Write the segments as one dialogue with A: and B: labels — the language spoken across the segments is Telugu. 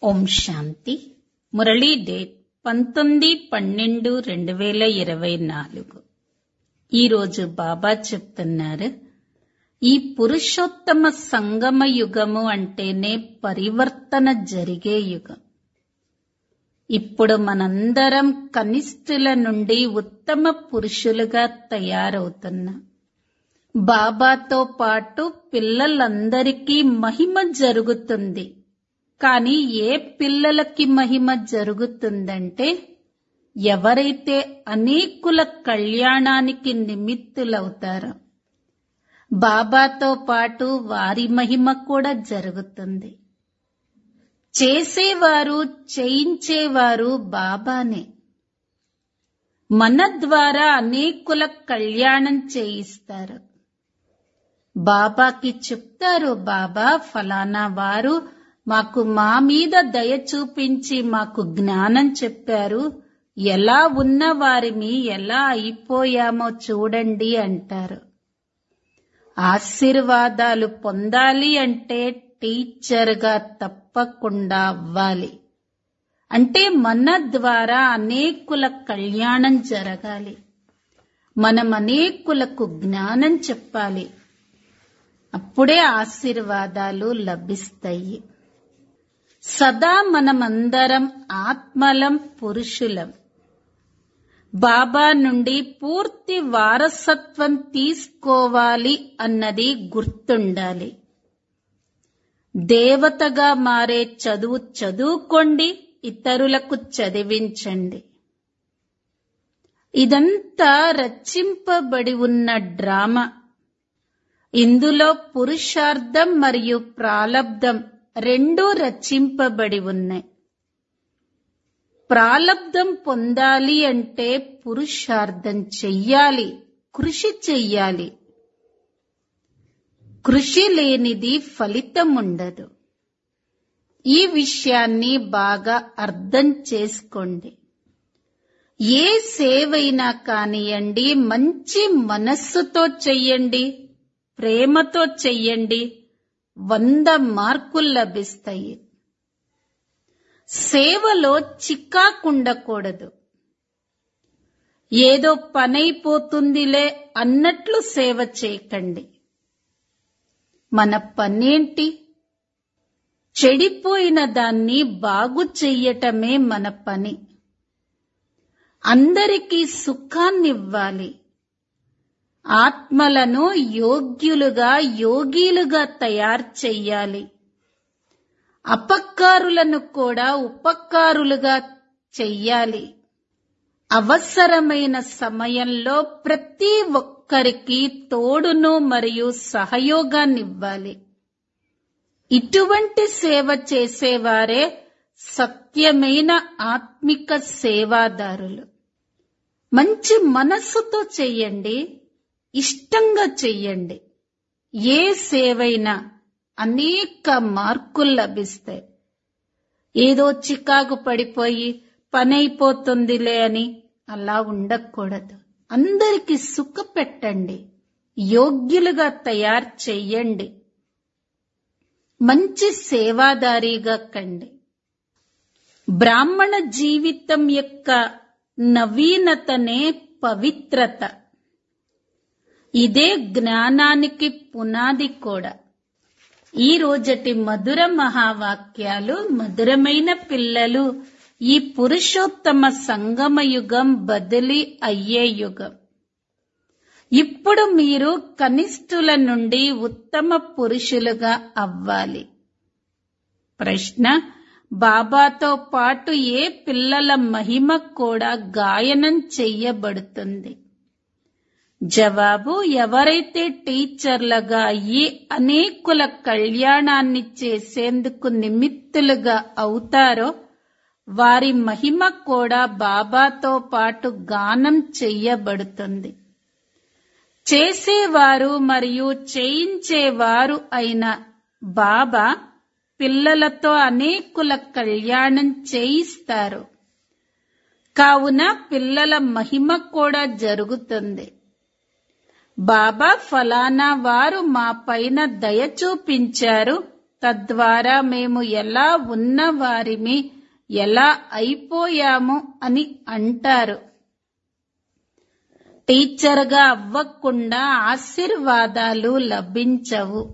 A: ఓం శాంతి మురళీ డేట్ పంతొమ్మిది పన్నెండు రెండు వేల ఇరవై నాలుగు ఈరోజు బాబా చెప్తున్నారు ఈ పురుషోత్తమ సంగమ యుగము అంటేనే పరివర్తన జరిగే యుగం ఇప్పుడు మనందరం కనిష్ఠుల నుండి ఉత్తమ పురుషులుగా తయారవుతున్నాం బాబాతో పాటు పిల్లలందరికీ మహిమ జరుగుతుంది కానీ ఏ పిల్లలకి మహిమ జరుగుతుందంటే ఎవరైతే అనేకుల కళ్యాణానికి నిమిత్తులవుతారో బాబాతో పాటు వారి మహిమ కూడా జరుగుతుంది చేసేవారు చేయించేవారు బాబానే మన ద్వారా అనేకుల కళ్యాణం చేయిస్తారు బాబాకి చెప్తారు బాబా ఫలానా వారు మాకు మా మీద దయ చూపించి మాకు జ్ఞానం చెప్పారు ఎలా ఉన్న వారిని ఎలా అయిపోయామో చూడండి అంటారు ఆశీర్వాదాలు పొందాలి అంటే టీచర్గా తప్పకుండా అవ్వాలి అంటే మన ద్వారా అనేకుల కళ్యాణం జరగాలి మనం అనేకులకు జ్ఞానం చెప్పాలి అప్పుడే ఆశీర్వాదాలు లభిస్తాయి సదా మనమందరం ఆత్మలం పురుషులం బాబా నుండి పూర్తి వారసత్వం తీసుకోవాలి అన్నది గుర్తుండాలి దేవతగా మారే చదువు చదువుకోండి ఇతరులకు చదివించండి ఇదంతా రచింపబడి ఉన్న డ్రామా ఇందులో పురుషార్థం మరియు ప్రాలబ్ధం రెండూ రచింపబడి ఉన్నాయి ప్రాలబ్ధం పొందాలి అంటే పురుషార్థం చెయ్యాలి కృషి చెయ్యాలి కృషి లేనిది ఫలితం ఉండదు ఈ విషయాన్ని బాగా అర్థం చేసుకోండి ఏ సేవైనా కానియండి మంచి మనస్సుతో చెయ్యండి ప్రేమతో చెయ్యండి వంద మార్కులు లభిస్తాయి సేవలో చిక్కాకుండకూడదు ఏదో పనైపోతుందిలే అన్నట్లు సేవ చేయకండి మన పనేంటి చెడిపోయిన దాన్ని బాగు చెయ్యటమే మన పని అందరికీ సుఖాన్నివ్వాలి ఆత్మలను యోగ్యులుగా యోగీలుగా తయారు చెయ్యాలి అపకారులను కూడా ఉపకారులుగా చెయ్యాలి అవసరమైన సమయంలో ప్రతి ఒక్కరికి తోడును మరియు సహయోగాన్నివ్వాలి ఇటువంటి సేవ చేసేవారే సత్యమైన ఆత్మిక సేవాదారులు మంచి మనస్సుతో చెయ్యండి ఇష్టంగా చెయ్యండి ఏ సేవైనా అనేక మార్కులు లభిస్తాయి ఏదో చికాకు పడిపోయి పని అయిపోతుందిలే అని అలా ఉండకూడదు అందరికి సుఖ పెట్టండి యోగ్యులుగా తయారు చెయ్యండి మంచి సేవాదారిగా కండి బ్రాహ్మణ జీవితం యొక్క నవీనతనే పవిత్రత ఇదే జ్ఞానానికి పునాది కూడా ఈ రోజటి మధుర మహావాక్యాలు మధురమైన పిల్లలు ఈ పురుషోత్తమ సంగమ యుగం బదిలీ అయ్యే యుగం ఇప్పుడు మీరు కనిష్ఠుల నుండి ఉత్తమ పురుషులుగా అవ్వాలి ప్రశ్న బాబాతో పాటు ఏ పిల్లల మహిమ కూడా గాయనం చెయ్యబడుతుంది జవాబు ఎవరైతే టీచర్లుగా అయ్యి అనేకుల కళ్యాణాన్ని చేసేందుకు నిమిత్తులుగా అవుతారో వారి మహిమ కూడా బాబాతో పాటు గానం చెయ్యబడుతుంది చేసేవారు మరియు చేయించేవారు అయిన బాబా పిల్లలతో అనేకుల కళ్యాణం చేయిస్తారు కావున పిల్లల మహిమ కూడా జరుగుతుంది బాబా ఫలానా వారు మా పైన దయ చూపించారు తద్వారా మేము ఎలా ఉన్నవారిమి ఎలా అయిపోయాము అని అంటారు టీచర్గా అవ్వకుండా ఆశీర్వాదాలు లభించవు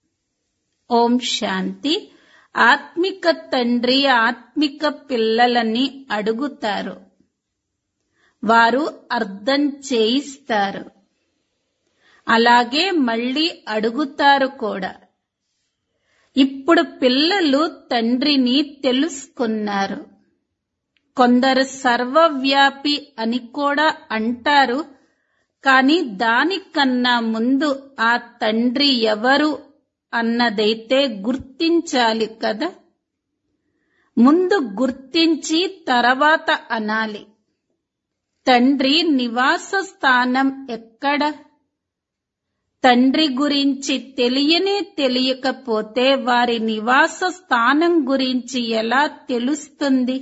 A: ఓం శాంతి ఆత్మిక తండ్రి ఆత్మిక పిల్లలని అడుగుతారు వారు అర్థం చేయిస్తారు అలాగే మళ్ళీ అడుగుతారు కూడా ఇప్పుడు పిల్లలు తండ్రిని తెలుసుకున్నారు కొందరు సర్వవ్యాపి అని కూడా అంటారు కానీ దానికన్నా ముందు ఆ తండ్రి ఎవరు అన్నదైతే గుర్తించాలి కదా ముందు గుర్తించి తర్వాత అనాలి తండ్రి నివాస స్థానం ఎక్కడ తండ్రి గురించి తెలియనే తెలియకపోతే వారి నివాస స్థానం గురించి ఎలా తెలుస్తుంది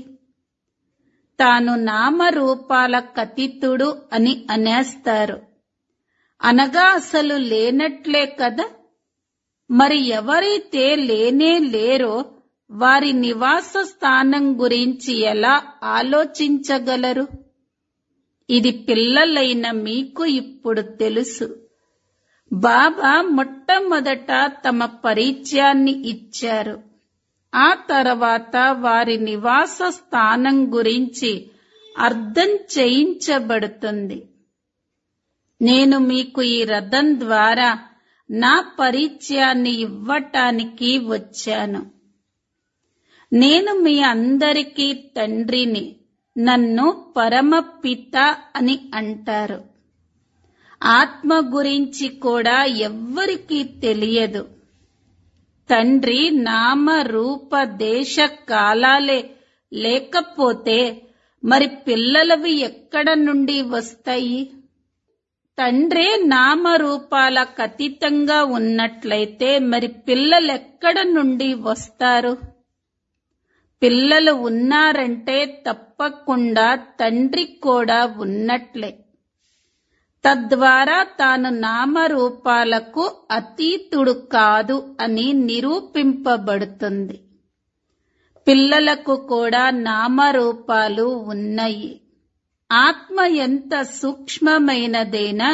A: తాను నామరూపాల కతితుడు అని అనేస్తారు అనగా అసలు లేనట్లే కదా మరి ఎవరైతే లేనే లేరో వారి నివాస స్థానం గురించి ఎలా ఆలోచించగలరు ఇది పిల్లలైన మీకు ఇప్పుడు తెలుసు బాబా మొట్టమొదట తమ పరిచయాన్ని ఇచ్చారు ఆ తర్వాత వారి నివాస స్థానం గురించి అర్థం చేయించబడుతుంది నేను మీకు ఈ రథం ద్వారా నా పరిచయాన్ని ఇవ్వటానికి వచ్చాను నేను మీ అందరికీ తండ్రిని నన్ను పరమపిత అని అంటారు ఆత్మ గురించి కూడా ఎవ్వరికీ తెలియదు తండ్రి నామ రూప దేశ కాలాలే లేకపోతే మరి పిల్లలవి ఎక్కడ నుండి వస్తాయి తండ్రే నామరూపాల కతీతంగా ఉన్నట్లయితే మరి పిల్లలెక్కడ నుండి వస్తారు పిల్లలు ఉన్నారంటే తప్పకుండా తండ్రి కూడా ఉన్నట్లే తద్వారా తాను నామరూపాలకు అతీతుడు కాదు అని నిరూపింపబడుతుంది పిల్లలకు కూడా నామరూపాలు ఉన్నాయి ఆత్మ ఎంత సూక్ష్మమైనదైనా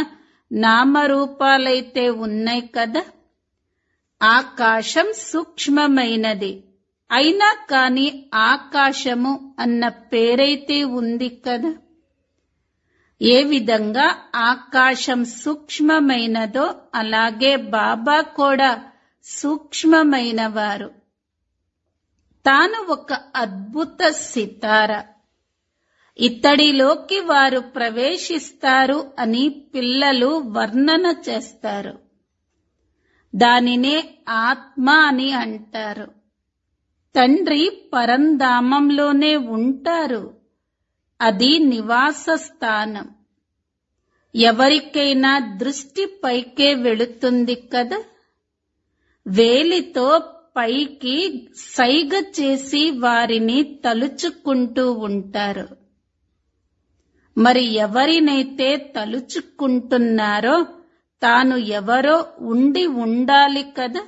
A: నామరూపాలైతే ఉన్నాయి కదా ఆకాశం సూక్ష్మమైనది అయినా కాని ఆకాశము అన్న పేరైతే ఉంది కదా ఏ విధంగా ఆకాశం సూక్ష్మమైనదో అలాగే బాబా కూడా సూక్ష్మమైనవారు తాను ఒక అద్భుత సితార ఇతడిలోకి వారు ప్రవేశిస్తారు అని పిల్లలు వర్ణన చేస్తారు దానినే ఆత్మ అని అంటారు తండ్రి పరంధామంలోనే ఉంటారు అది నివాస స్థానం ఎవరికైనా దృష్టి పైకే వెళుతుంది కదా వేలితో పైకి సైగ చేసి వారిని తలుచుకుంటూ ఉంటారు మరి ఎవరినైతే తలుచుకుంటున్నారో తాను ఎవరో ఉండి ఉండాలి కదా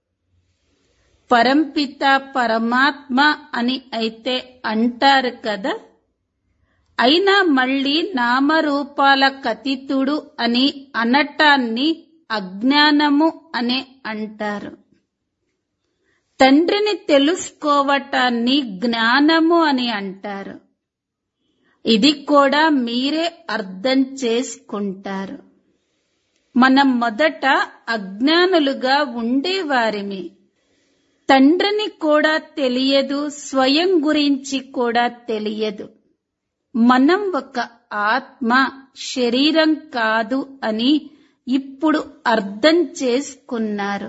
A: పరంపిత పరమాత్మ అని అయితే అంటారు కదా అయినా మళ్ళీ నామరూపాల కతితుడు అని అనటాన్ని అజ్ఞానము అనే అంటారు తండ్రిని తెలుసుకోవటాన్ని జ్ఞానము అని అంటారు ఇది కూడా మీరే అర్థం చేసుకుంటారు మనం మొదట అజ్ఞానులుగా ఉండేవారిమి తండ్రిని కూడా తెలియదు స్వయం గురించి కూడా తెలియదు మనం ఒక ఆత్మ శరీరం కాదు అని ఇప్పుడు అర్థం చేసుకున్నారు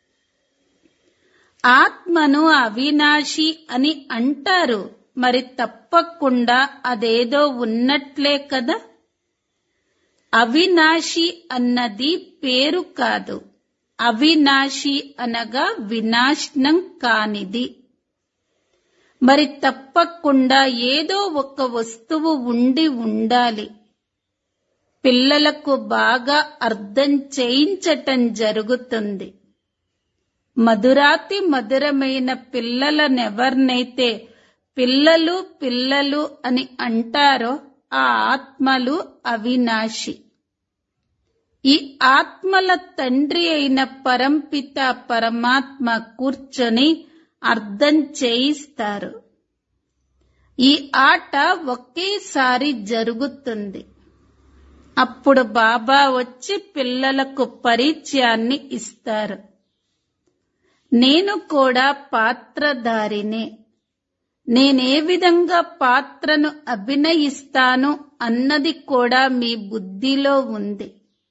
A: ఆత్మను అవినాశి అని అంటారు మరి తప్పకుండా అదేదో ఉన్నట్లే కదా అవినాశి అన్నది పేరు కాదు అవినాశి అనగా వినాశనం కానిది మరి తప్పకుండా ఏదో ఒక వస్తువు ఉండి ఉండాలి పిల్లలకు బాగా అర్థం చేయించటం జరుగుతుంది మధురాతి మధురమైన పిల్లలనెవర్నైతే పిల్లలు పిల్లలు అని అంటారో ఆ ఆత్మలు అవినాశి ఈ ఆత్మల తండ్రి అయిన పరంపిత పరమాత్మ కూర్చొని అర్థం చేయిస్తారు ఈ ఆట ఒకేసారి జరుగుతుంది అప్పుడు బాబా వచ్చి పిల్లలకు పరిచయాన్ని ఇస్తారు నేను కూడా పాత్రధారినే నేనే విధంగా పాత్రను అభినయిస్తాను అన్నది కూడా మీ బుద్ధిలో ఉంది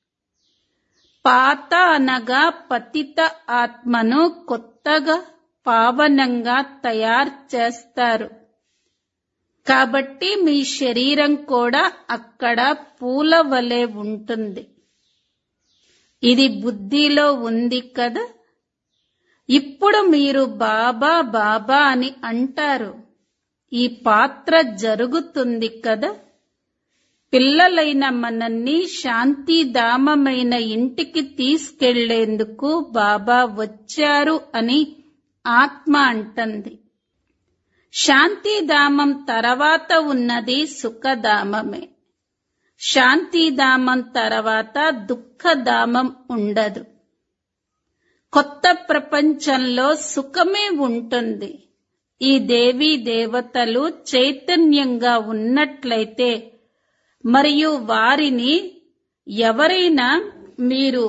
A: పాత అనగా పతిత ఆత్మను కొత్తగా పావనంగా తయారు చేస్తారు కాబట్టి మీ శరీరం కూడా అక్కడ పూల వలె ఉంటుంది ఇది బుద్ధిలో ఉంది కదా ఇప్పుడు మీరు బాబా బాబా అని అంటారు ఈ పాత్ర జరుగుతుంది కదా పిల్లలైన మనల్ని శాంతిధామమైన ఇంటికి తీసుకెళ్లేందుకు బాబా వచ్చారు అని ఆత్మ అంటుంది శాంతిధామం తర్వాత ఉన్నది సుఖధామమే శాంతిధామం తర్వాత దుఃఖధామం ఉండదు కొత్త ప్రపంచంలో సుఖమే ఉంటుంది ఈ దేవీ దేవతలు చైతన్యంగా ఉన్నట్లయితే మరియు వారిని ఎవరైనా మీరు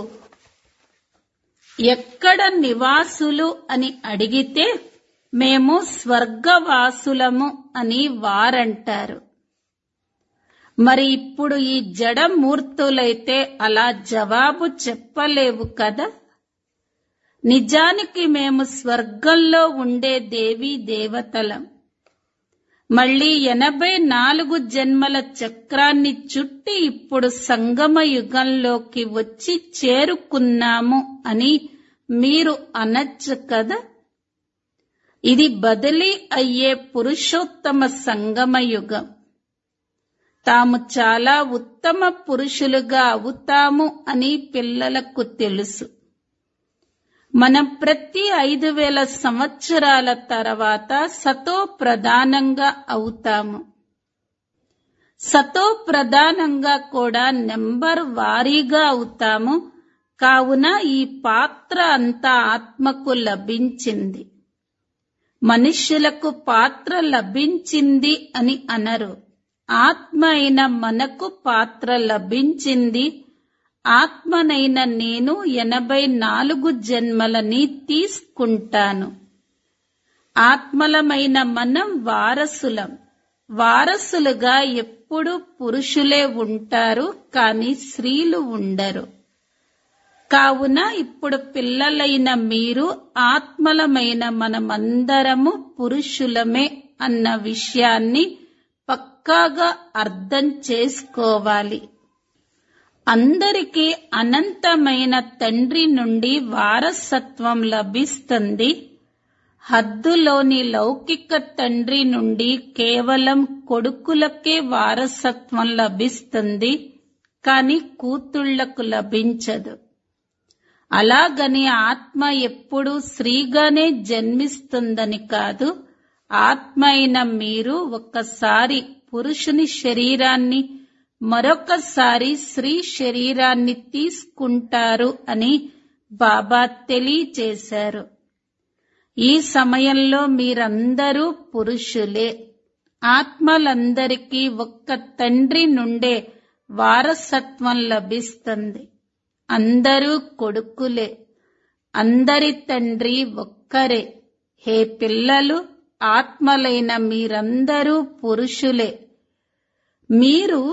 A: ఎక్కడ నివాసులు అని అడిగితే మేము స్వర్గవాసులము అని వారంటారు మరి ఇప్పుడు ఈ జడమూర్తులైతే అలా జవాబు చెప్పలేవు కదా నిజానికి మేము స్వర్గంలో ఉండే దేవీ దేవతలం మళ్ళీ ఎనభై నాలుగు జన్మల చక్రాన్ని చుట్టి ఇప్పుడు సంగమ యుగంలోకి వచ్చి చేరుకున్నాము అని మీరు అనొచ్చు కదా ఇది బదిలీ అయ్యే పురుషోత్తమ సంగమ యుగం తాము చాలా ఉత్తమ పురుషులుగా అవుతాము అని పిల్లలకు తెలుసు మనం ప్రతి ఐదు వేల సంవత్సరాల తర్వాత సతో ప్రధానంగా అవుతాము సతో ప్రధానంగా కూడా నెంబర్ వారీగా అవుతాము కావున ఈ పాత్ర అంతా ఆత్మకు లభించింది మనుష్యులకు పాత్ర లభించింది అని అనరు ఆత్మ అయిన మనకు పాత్ర లభించింది ఆత్మనైన నేను ఎనభై నాలుగు జన్మలని తీసుకుంటాను ఆత్మలమైన మనం వారసులం వారసులుగా ఎప్పుడు పురుషులే ఉంటారు కాని స్త్రీలు ఉండరు కావున ఇప్పుడు పిల్లలైన మీరు ఆత్మలమైన మనమందరము పురుషులమే అన్న విషయాన్ని పక్కాగా అర్థం చేసుకోవాలి అందరికీ అనంతమైన తండ్రి నుండి వారసత్వం లభిస్తుంది హద్దులోని లౌకిక తండ్రి నుండి కేవలం కొడుకులకే వారసత్వం లభిస్తుంది కాని కూతుళ్లకు లభించదు అలాగని ఆత్మ ఎప్పుడూ స్త్రీగానే జన్మిస్తుందని కాదు ఆత్మ అయిన మీరు ఒక్కసారి పురుషుని శరీరాన్ని మరొకసారి స్త్రీ శరీరాన్ని తీసుకుంటారు అని బాబా తెలియచేశారు ఈ సమయంలో మీరందరూ పురుషులే ఆత్మలందరికీ ఒక్క తండ్రి నుండే వారసత్వం లభిస్తుంది అందరూ కొడుకులే అందరి తండ్రి ఒక్కరే హే పిల్లలు ఆత్మలైన మీరందరూ పురుషులే మీరు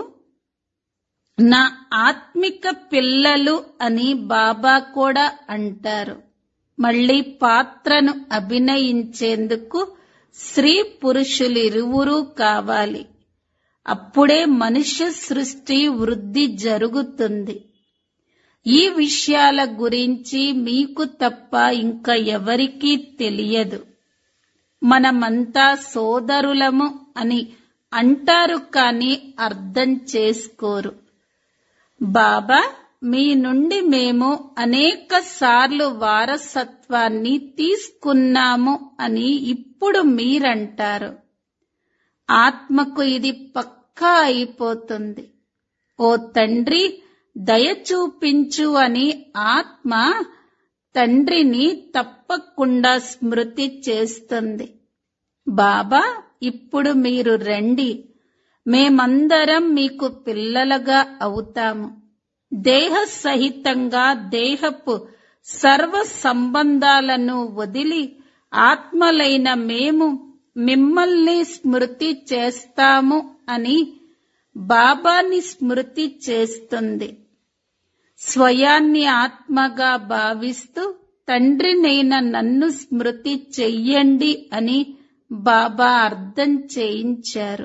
A: నా ఆత్మిక పిల్లలు అని బాబా కూడా అంటారు మళ్ళీ పాత్రను అభినయించేందుకు స్త్రీ పురుషులు ఇరువురూ కావాలి అప్పుడే మనుష్య సృష్టి వృద్ధి జరుగుతుంది ఈ విషయాల గురించి మీకు తప్ప ఇంకా ఎవరికీ తెలియదు మనమంతా సోదరులము అని అంటారు కానీ అర్థం చేసుకోరు బాబా మీ నుండి మేము అనేక సార్లు వారసత్వాన్ని తీసుకున్నాము అని ఇప్పుడు మీరంటారు ఆత్మకు ఇది పక్కా అయిపోతుంది ఓ తండ్రి దయ చూపించు అని ఆత్మ తండ్రిని తప్పకుండా స్మృతి చేస్తుంది బాబా ఇప్పుడు మీరు రండి మేమందరం మీకు పిల్లలుగా అవుతాము దేహ సహితంగా దేహపు సర్వ సంబంధాలను వదిలి ఆత్మలైన మేము మిమ్మల్ని స్మృతి చేస్తాము అని బాబాని స్మృతి చేస్తుంది స్వయాన్ని ఆత్మగా భావిస్తూ తండ్రినైన నన్ను స్మృతి చెయ్యండి అని బాబా అర్థం చేయించారు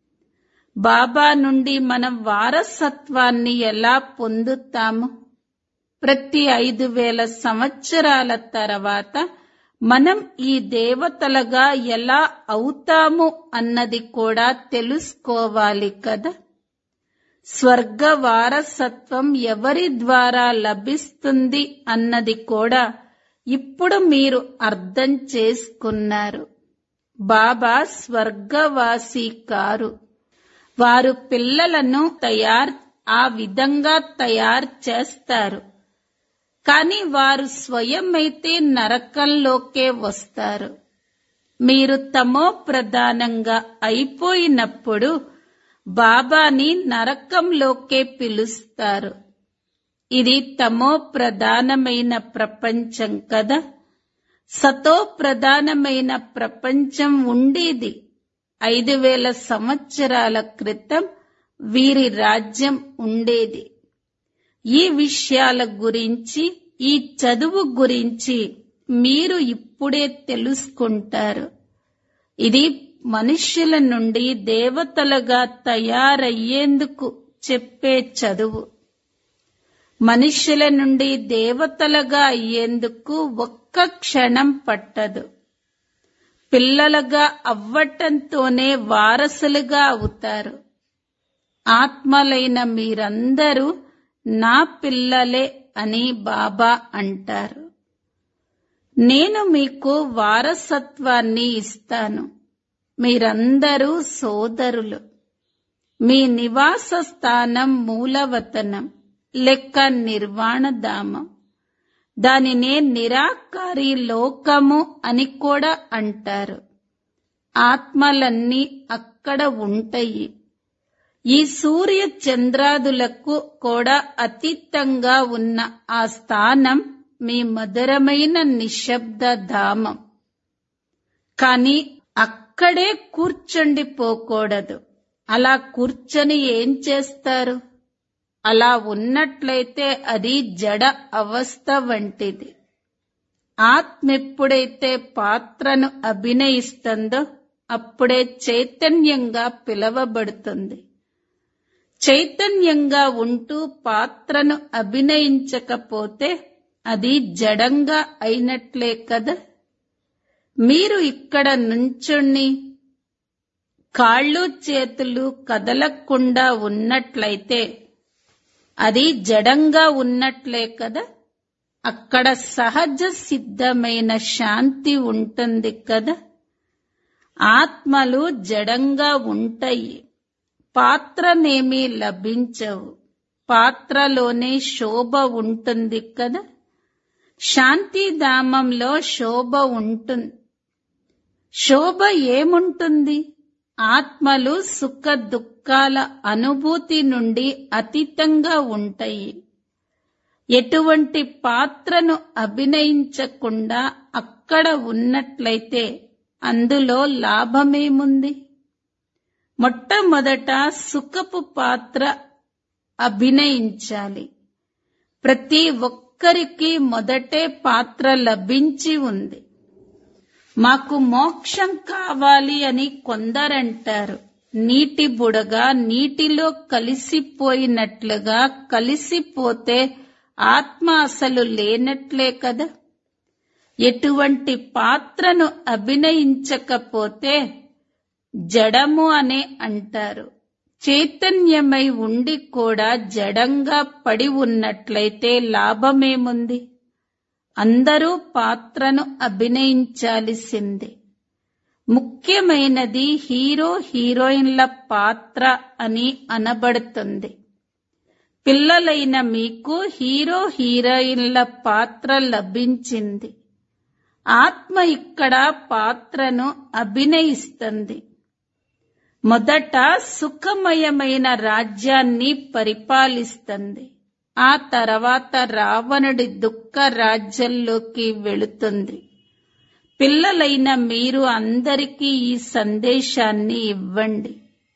A: బాబా నుండి మనం వారసత్వాన్ని ఎలా పొందుతాము ప్రతి ఐదు వేల సంవత్సరాల తర్వాత మనం ఈ దేవతలుగా ఎలా అవుతాము అన్నది కూడా తెలుసుకోవాలి కదా స్వర్గ వారసత్వం ఎవరి ద్వారా లభిస్తుంది అన్నది కూడా ఇప్పుడు మీరు అర్థం చేసుకున్నారు బాబా స్వర్గవాసి కారు వారు పిల్లలను తయారు ఆ విధంగా తయారు చేస్తారు కానీ వారు స్వయమైతే నరకంలోకే వస్తారు మీరు తమో ప్రధానంగా అయిపోయినప్పుడు బాబాని నరకంలోకే పిలుస్తారు ఇది తమో ప్రధానమైన ప్రపంచం కదా సతో ప్రధానమైన ప్రపంచం ఉండేది ఐదు వేల సంవత్సరాల క్రితం వీరి రాజ్యం ఉండేది ఈ విషయాల గురించి ఈ చదువు గురించి మీరు ఇప్పుడే తెలుసుకుంటారు ఇది మనుష్యుల నుండి దేవతలుగా తయారయ్యేందుకు చెప్పే చదువు మనుష్యుల నుండి దేవతలుగా అయ్యేందుకు ఒక్క క్షణం పట్టదు పిల్లలుగా అవ్వటంతోనే వారసులుగా అవుతారు ఆత్మలైన మీరందరూ నా పిల్లలే అని బాబా అంటారు నేను మీకు వారసత్వాన్ని ఇస్తాను మీరందరూ సోదరులు మీ నివాస స్థానం మూలవతనం లెక్క నిర్వాణధామం దానినే నిరాకారి లోకము అని కూడా అంటారు ఆత్మలన్నీ అక్కడ ఉంటాయి ఈ సూర్య చంద్రాదులకు కూడా అతీతంగా ఉన్న ఆ స్థానం మీ మధురమైన నిశ్శబ్ద ధామం కానీ అక్కడే కూర్చొండిపోకూడదు అలా కూర్చొని ఏం చేస్తారు అలా ఉన్నట్లయితే అది జడ అవస్థ వంటిది ఆత్మ ఎప్పుడైతే పాత్రను అభినయిస్తుందో అప్పుడే చైతన్యంగా పిలవబడుతుంది చైతన్యంగా ఉంటూ పాత్రను అభినయించకపోతే అది జడంగా అయినట్లే కదా మీరు ఇక్కడ నుంచుని కాళ్ళు చేతులు కదలకుండా ఉన్నట్లయితే అది జడంగా ఉన్నట్లే కదా అక్కడ సహజ సిద్ధమైన శాంతి ఉంటుంది కదా ఆత్మలు జడంగా ఉంటాయి పాత్రనేమీ లభించవు పాత్రలోనే శోభ ఉంటుంది కదా శాంతిధామంలో శోభ ఉంటుంది శోభ ఏముంటుంది ఆత్మలు సుఖ దుఃఖాల అనుభూతి నుండి అతీతంగా ఉంటాయి ఎటువంటి పాత్రను అభినయించకుండా అక్కడ ఉన్నట్లయితే అందులో లాభమేముంది మొట్టమొదట సుఖపు పాత్ర అభినయించాలి ప్రతి ఒక్కరికి మొదటే పాత్ర లభించి ఉంది మాకు మోక్షం కావాలి అని కొందరంటారు నీటి బుడగ నీటిలో కలిసిపోయినట్లుగా కలిసిపోతే ఆత్మ అసలు లేనట్లే కదా ఎటువంటి పాత్రను అభినయించకపోతే జడము అనే అంటారు చైతన్యమై ఉండి కూడా జడంగా పడి ఉన్నట్లయితే లాభమేముంది అందరూ పాత్రను అభినయించాల్సిందే ముఖ్యమైనది హీరో హీరోయిన్ల పాత్ర అని అనబడుతుంది పిల్లలైన మీకు హీరో హీరోయిన్ల పాత్ర లభించింది ఆత్మ ఇక్కడ పాత్రను అభినయిస్తుంది మొదట సుఖమయమైన రాజ్యాన్ని పరిపాలిస్తుంది ఆ తర్వాత రావణుడి దుఃఖ రాజ్యంలోకి వెళుతుంది పిల్లలైన మీరు అందరికీ ఈ సందేశాన్ని ఇవ్వండి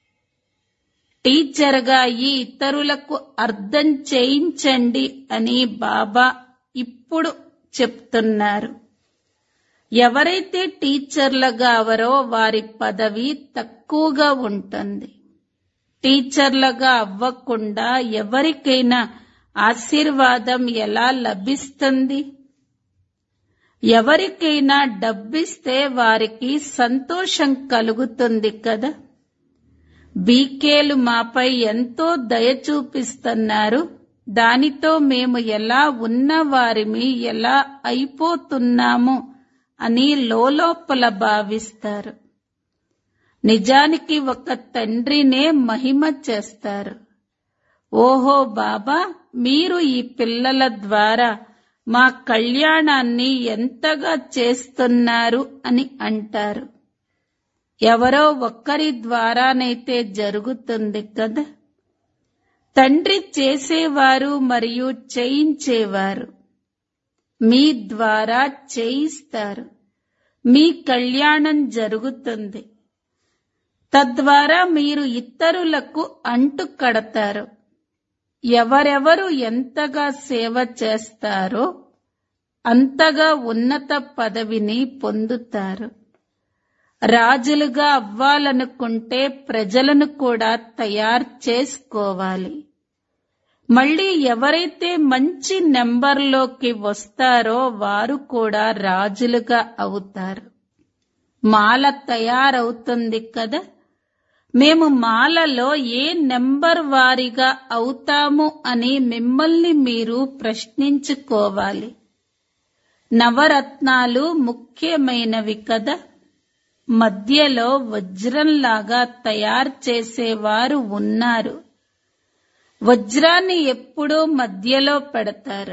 A: టీచర్గా ఈ ఇతరులకు అర్థం చేయించండి అని బాబా ఇప్పుడు చెప్తున్నారు ఎవరైతే టీచర్లుగా అవరో వారి పదవి తక్కువగా ఉంటుంది టీచర్లుగా అవ్వకుండా ఎవరికైనా ఆశీర్వాదం ఎలా లభిస్తుంది ఎవరికైనా డబ్బిస్తే వారికి సంతోషం కలుగుతుంది కదా బీకేలు మాపై ఎంతో దయ చూపిస్తున్నారు దానితో మేము ఎలా ఉన్నవారిమి ఎలా అయిపోతున్నాము అని లోపల భావిస్తారు నిజానికి ఒక తండ్రినే మహిమ చేస్తారు ఓహో బాబా మీరు ఈ పిల్లల ద్వారా మా కళ్యాణాన్ని ఎంతగా చేస్తున్నారు అని అంటారు ఎవరో ఒక్కరి ద్వారానైతే జరుగుతుంది కదా తండ్రి చేసేవారు మరియు చేయించేవారు మీ ద్వారా చేయిస్తారు మీ కళ్యాణం జరుగుతుంది తద్వారా మీరు ఇతరులకు అంటు కడతారు ఎవరెవరు ఎంతగా సేవ చేస్తారో అంతగా ఉన్నత పదవిని పొందుతారు రాజులుగా అవ్వాలనుకుంటే ప్రజలను కూడా తయారు చేసుకోవాలి మళ్ళీ ఎవరైతే మంచి నెంబర్లోకి వస్తారో వారు కూడా రాజులుగా అవుతారు మాల తయారవుతుంది కదా మేము మాలలో ఏ నెంబర్ వారిగా అవుతాము అని మిమ్మల్ని మీరు ప్రశ్నించుకోవాలి నవరత్నాలు ముఖ్యమైనవి కదా మధ్యలో వజ్రంలాగా తయారు చేసేవారు ఉన్నారు వజ్రాన్ని ఎప్పుడూ మధ్యలో పెడతారు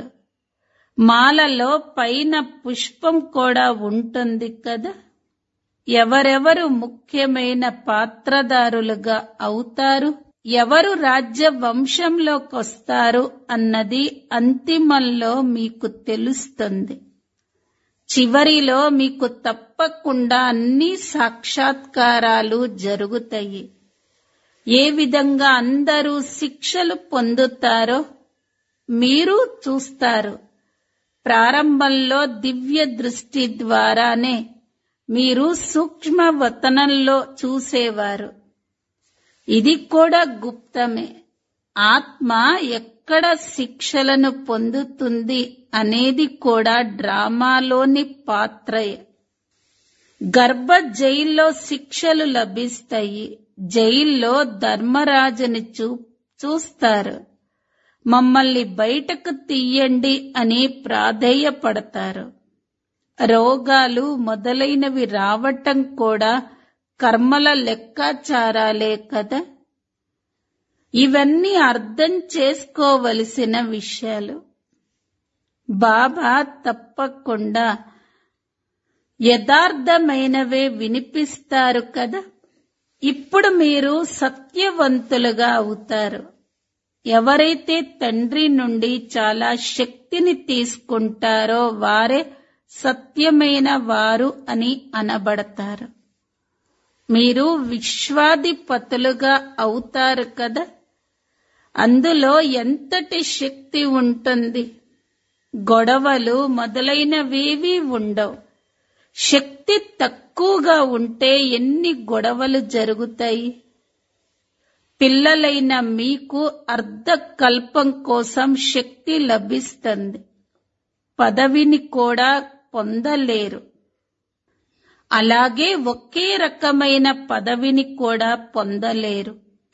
A: మాలలో పైన పుష్పం కూడా ఉంటుంది కదా ఎవరెవరు ముఖ్యమైన పాత్రదారులుగా అవుతారు ఎవరు రాజ్య వంశంలోకొస్తారు అన్నది అంతిమంలో మీకు తెలుస్తుంది చివరిలో మీకు తప్పకుండా అన్ని సాక్షాత్కారాలు జరుగుతాయి ఏ విధంగా అందరూ శిక్షలు పొందుతారో మీరు చూస్తారు ప్రారంభంలో దివ్య దృష్టి ద్వారానే మీరు సూక్ష్మ వతనంలో చూసేవారు ఇది కూడా గుప్తమే ఆత్మ ఎక్కడ శిక్షలను పొందుతుంది అనేది కూడా డ్రామాలోని పాత్రయే గర్భ జైల్లో శిక్షలు లభిస్తాయి జైల్లో ధర్మరాజుని చూ చూస్తారు మమ్మల్ని బయటకు తీయండి అని ప్రాధేయపడతారు రోగాలు మొదలైనవి రావటం కూడా కర్మల లెక్కాచారాలే కదా ఇవన్నీ అర్థం చేసుకోవలసిన విషయాలు బాబా తప్పకుండా యథార్థమైనవే వినిపిస్తారు కదా ఇప్పుడు మీరు సత్యవంతులుగా అవుతారు ఎవరైతే తండ్రి నుండి చాలా శక్తిని తీసుకుంటారో వారే సత్యమైన వారు అని అనబడతారు మీరు విశ్వాధిపతులుగా అవుతారు కదా అందులో ఎంతటి శక్తి ఉంటుంది గొడవలు మొదలైనవేవీ ఉండవు శక్తి తక్కువగా ఉంటే ఎన్ని గొడవలు జరుగుతాయి పిల్లలైన మీకు అర్ధకల్పం కోసం శక్తి లభిస్తుంది పదవిని కూడా పొందలేరు అలాగే ఒకే రకమైన పదవిని కూడా పొందలేరు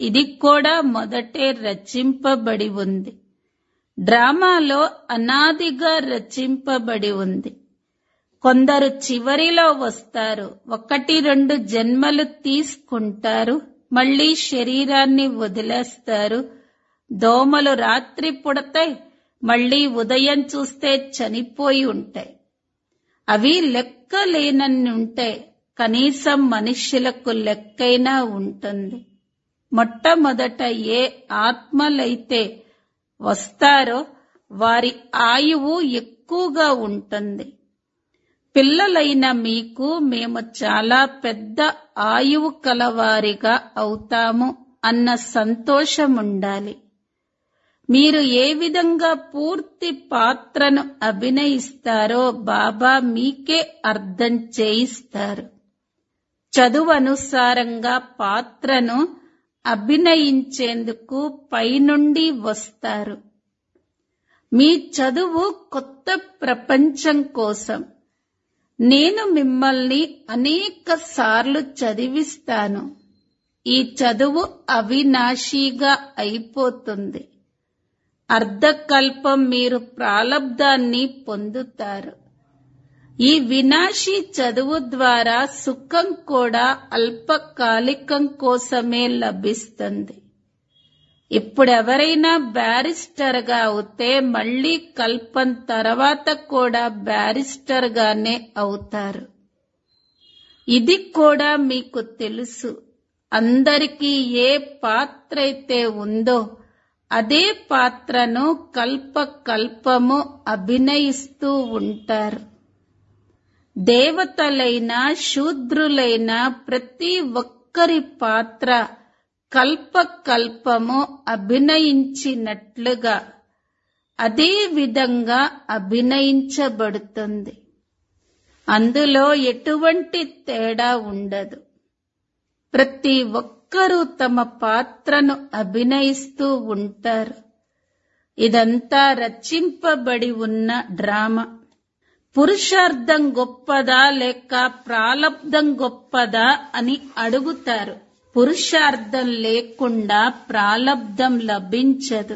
A: ఇది కూడా మొదటే రచింపబడి ఉంది డ్రామాలో అనాదిగా రచింపబడి ఉంది కొందరు చివరిలో వస్తారు ఒకటి రెండు జన్మలు తీసుకుంటారు మళ్ళీ శరీరాన్ని వదిలేస్తారు దోమలు రాత్రి పుడతాయి మళ్ళీ ఉదయం చూస్తే చనిపోయి ఉంటాయి అవి లెక్క లేనన్ని ఉంటాయి కనీసం మనుష్యులకు లెక్కైనా ఉంటుంది మొట్టమొదట ఏ ఆత్మలైతే వస్తారో వారి ఆయువు ఎక్కువగా ఉంటుంది పిల్లలైన మీకు మేము చాలా పెద్ద ఆయువు కలవారిగా అవుతాము అన్న సంతోషం ఉండాలి మీరు ఏ విధంగా పూర్తి పాత్రను అభినయిస్తారో బాబా మీకే అర్థం చేయిస్తారు చదువు అనుసారంగా పాత్రను అభినయించేందుకు పైనుండి వస్తారు మీ చదువు కొత్త ప్రపంచం కోసం నేను మిమ్మల్ని అనేక సార్లు చదివిస్తాను ఈ చదువు అవినాశీగా అయిపోతుంది అర్ధకల్పం మీరు ప్రాలబ్ధాన్ని పొందుతారు ఈ వినాశీ చదువు ద్వారా సుఖం కూడా అల్పకాలికం కోసమే లభిస్తుంది ఇప్పుడెవరైనా బ్యారిస్టర్ గా అవుతే మళ్ళీ కల్పం తర్వాత కూడా బ్యారిస్టర్ గానే అవుతారు ఇది కూడా మీకు తెలుసు అందరికీ ఏ పాత్ర అయితే ఉందో అదే పాత్రను కల్ప కల్పము అభినయిస్తూ ఉంటారు దేవతలైన శూద్రులైన ప్రతి ఒక్కరి పాత్ర కల్ప కల్పము అభినయించినట్లుగా అదే విధంగా అభినయించబడుతుంది అందులో ఎటువంటి తేడా ఉండదు ప్రతి ఒక్కరూ తమ పాత్రను అభినయిస్తూ ఉంటారు ఇదంతా రచింపబడి ఉన్న డ్రామా పురుషార్థం గొప్పదా లేక ప్రాలబ్ధం గొప్పదా అని అడుగుతారు పురుషార్థం లేకుండా ప్రాలబ్ధం లభించదు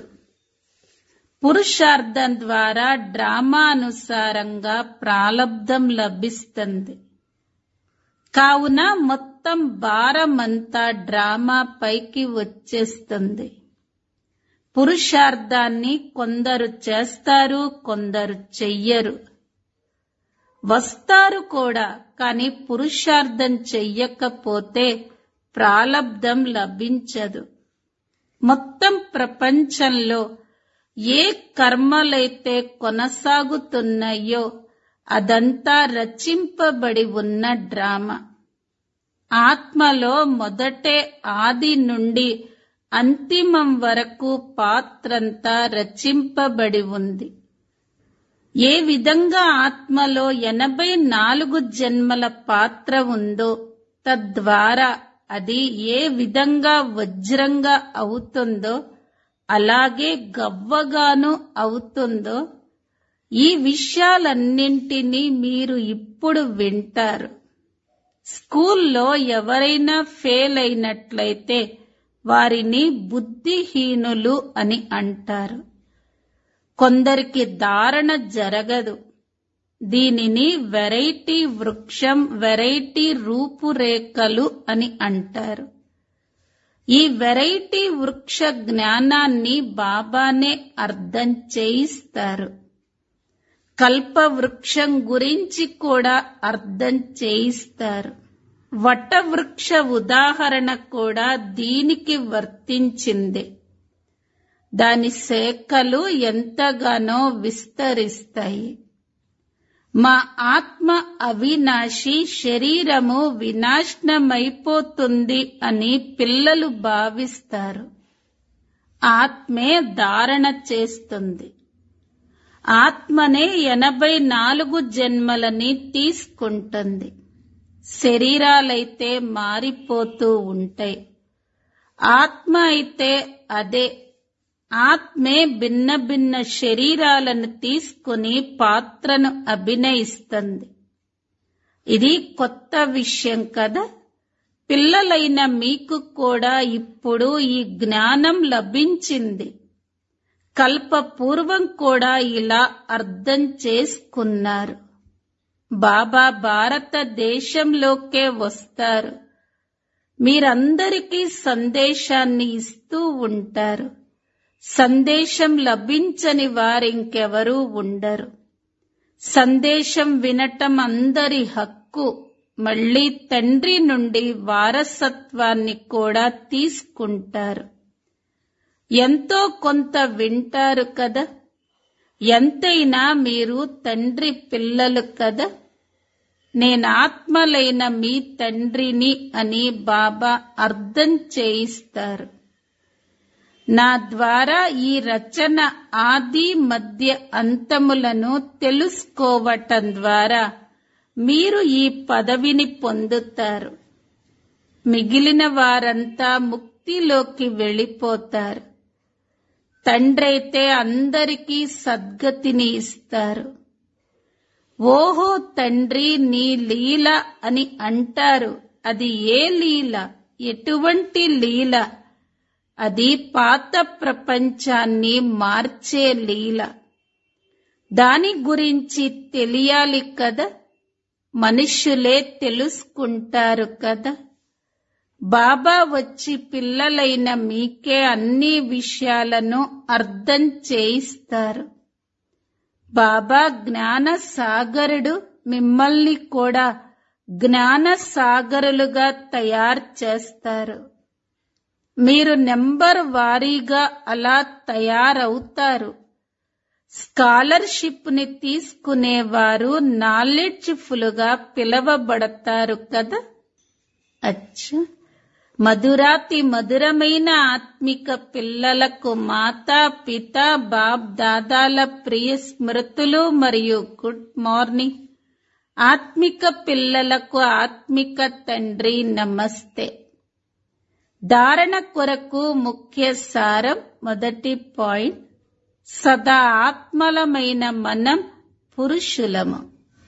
A: పురుషార్థం ద్వారా డ్రామానుసారంగా ప్రాలబ్ధం లభిస్తుంది కావున మొత్తం భారమంతా డ్రామా పైకి వచ్చేస్తుంది పురుషార్థాన్ని కొందరు చేస్తారు కొందరు చెయ్యరు వస్తారు కూడా కానీ పురుషార్థం చెయ్యకపోతే ప్రాలబ్ధం లభించదు మొత్తం ప్రపంచంలో ఏ కర్మలైతే కొనసాగుతున్నాయో అదంతా రచింపబడి ఉన్న డ్రామా ఆత్మలో మొదటే ఆది నుండి అంతిమం వరకు పాత్రంతా రచింపబడి ఉంది ఏ విధంగా ఆత్మలో ఎనభై నాలుగు జన్మల పాత్ర ఉందో తద్వారా అది ఏ విధంగా వజ్రంగా అవుతుందో అలాగే గవ్వగాను అవుతుందో ఈ విషయాలన్నింటినీ మీరు ఇప్పుడు వింటారు స్కూల్లో ఎవరైనా ఫెయిల్ అయినట్లయితే వారిని బుద్ధిహీనులు అని అంటారు కొందరికి ధారణ జరగదు దీనిని వెరైటీ వృక్షం వెరైటీ రూపురేఖలు అని అంటారు ఈ వెరైటీ వృక్ష జ్ఞానాన్ని బాబానే అర్థం చేయిస్తారు కల్ప వృక్షం గురించి కూడా అర్థం చేయిస్తారు వటవృక్ష ఉదాహరణ కూడా దీనికి వర్తించింది దాని శాఖలు ఎంతగానో విస్తరిస్తాయి మా ఆత్మ అవినాశి శరీరము వినాశనమైపోతుంది అని పిల్లలు భావిస్తారు ఆత్మే ధారణ చేస్తుంది ఆత్మనే ఎనభై నాలుగు జన్మలని తీసుకుంటుంది శరీరాలైతే మారిపోతూ ఉంటాయి ఆత్మ అయితే అదే ఆత్మే భిన్న భిన్న శరీరాలను తీసుకుని పాత్రను అభినయిస్తుంది ఇది కొత్త విషయం కదా పిల్లలైన మీకు కూడా ఇప్పుడు ఈ జ్ఞానం లభించింది కల్ప పూర్వం కూడా ఇలా అర్థం చేసుకున్నారు బాబా భారతదేశంలోకే వస్తారు మీరందరికీ సందేశాన్ని ఇస్తూ ఉంటారు సందేశం లభించని వారింకెవరూ ఉండరు సందేశం వినటం అందరి హక్కు మళ్ళీ తండ్రి నుండి వారసత్వాన్ని కూడా తీసుకుంటారు ఎంతో కొంత వింటారు కదా ఎంతైనా మీరు తండ్రి పిల్లలు కదా నేను ఆత్మలైన మీ తండ్రిని అని బాబా అర్థం చేయిస్తారు నా ద్వారా ఈ రచన ఆది మధ్య అంతములను తెలుసుకోవటం ద్వారా మీరు ఈ పదవిని పొందుతారు మిగిలిన వారంతా ముక్తిలోకి వెళ్ళిపోతారు తండ్రైతే అందరికీ సద్గతిని ఇస్తారు ఓహో తండ్రి నీ లీల అని అంటారు అది ఏ లీల ఎటువంటి లీల అది పాత ప్రపంచాన్ని మార్చే లీల దాని గురించి తెలియాలి కదా మనుష్యులే తెలుసుకుంటారు కదా బాబా వచ్చి పిల్లలైన మీకే అన్ని విషయాలను అర్థం చేయిస్తారు బాబా జ్ఞాన సాగరుడు మిమ్మల్ని కూడా జ్ఞాన సాగరులుగా తయారు చేస్తారు మీరు నెంబర్ వారీగా అలా తయారవుతారు స్కాలర్షిప్ ని తీసుకునేవారు నాలెడ్జ్ఫుల్ గా పిలవబడతారు కదా అచ్చా మధురాతి మధురమైన ఆత్మిక పిల్లలకు మాతా పిత బాబ్ దాదాల ప్రియ స్మృతులు మరియు గుడ్ మార్నింగ్ ఆత్మిక పిల్లలకు ఆత్మిక తండ్రి నమస్తే ధారణ కొరకు ముఖ్య సారం మొదటి పాయింట్ సదా ఆత్మలమైన మనం పురుషులము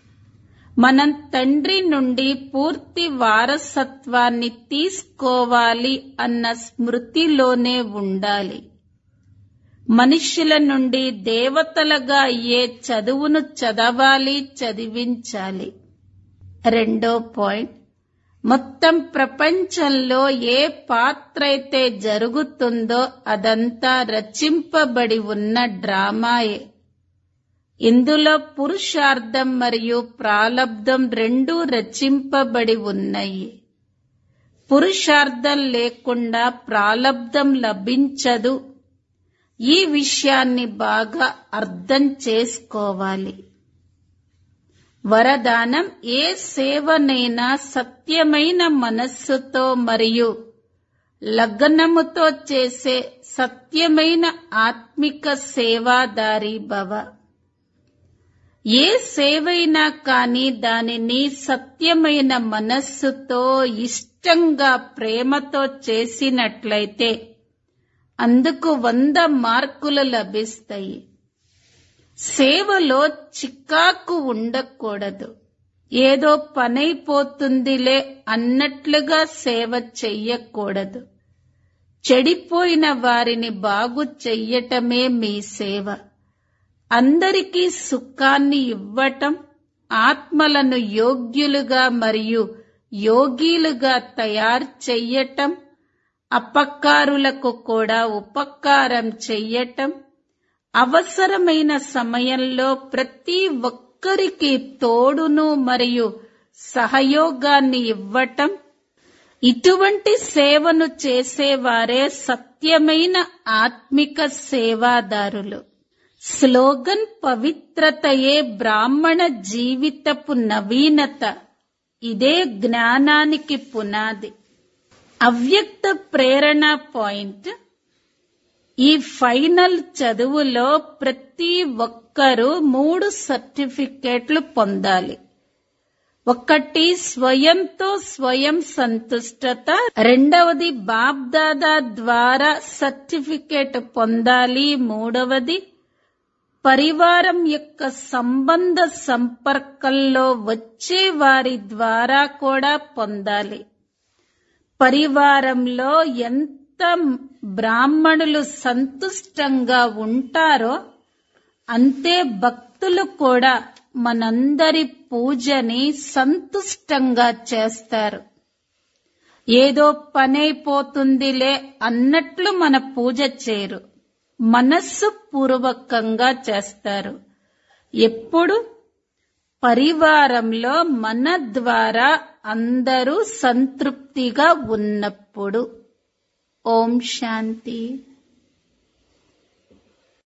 A: మనం తండ్రి నుండి పూర్తి వారసత్వాన్ని తీసుకోవాలి అన్న స్మృతిలోనే ఉండాలి మనుష్యుల నుండి దేవతలుగా అయ్యే చదువును చదవాలి చదివించాలి రెండో పాయింట్ మొత్తం ప్రపంచంలో ఏ పాత్ర అయితే జరుగుతుందో అదంతా రచింపబడి ఉన్న డ్రామాయే ఇందులో పురుషార్థం మరియు ప్రాలబ్ధం రెండూ రచింపబడి ఉన్నాయి పురుషార్థం లేకుండా ప్రాలబ్ధం లభించదు ఈ విషయాన్ని బాగా అర్థం చేసుకోవాలి వరదానం ఏ సేవనైనా సత్యమైన మనస్సుతో మరియు లగ్నముతో చేసే సత్యమైన ఆత్మిక సేవాదారి భవ ఏ సేవైనా కాని దానిని సత్యమైన మనస్సుతో ఇష్టంగా ప్రేమతో చేసినట్లయితే అందుకు వంద మార్కులు లభిస్తాయి సేవలో చిక్కాకు ఉండకూడదు ఏదో పనైపోతుందిలే అన్నట్లుగా సేవ చెయ్యకూడదు చెడిపోయిన వారిని బాగు చెయ్యటమే మీ సేవ అందరికీ సుఖాన్ని ఇవ్వటం ఆత్మలను యోగ్యులుగా మరియు యోగీలుగా తయారు చెయ్యటం అపకారులకు కూడా ఉపకారం చెయ్యటం అవసరమైన సమయంలో ప్రతి ఒక్కరికి తోడును మరియు సహయోగాన్ని ఇవ్వటం ఇటువంటి సేవను చేసేవారే సత్యమైన ఆత్మిక సేవాదారులు స్లోగన్ పవిత్రతయే బ్రాహ్మణ జీవితపు నవీనత ఇదే జ్ఞానానికి పునాది అవ్యక్త ప్రేరణ పాయింట్ ఈ ఫైనల్ చదువులో ప్రతి ఒక్కరూ మూడు సర్టిఫికేట్లు పొందాలి ఒకటి స్వయంతో స్వయం సంతుష్టత రెండవది బాబ్దాదా ద్వారా సర్టిఫికేట్ పొందాలి మూడవది పరివారం యొక్క సంబంధ సంపర్కంలో వచ్చే వారి ద్వారా కూడా పొందాలి పరివారంలో ఎంత బ్రాహ్మణులు సంతుష్టంగా ఉంటారో అంతే భక్తులు కూడా మనందరి పూజని సంతుష్టంగా చేస్తారు ఏదో పనైపోతుందిలే అన్నట్లు మన పూజ చేయరు మనస్సు పూర్వకంగా చేస్తారు ఎప్పుడు పరివారంలో మన ద్వారా అందరూ సంతృప్తిగా ఉన్నప్పుడు ఓం శాంతి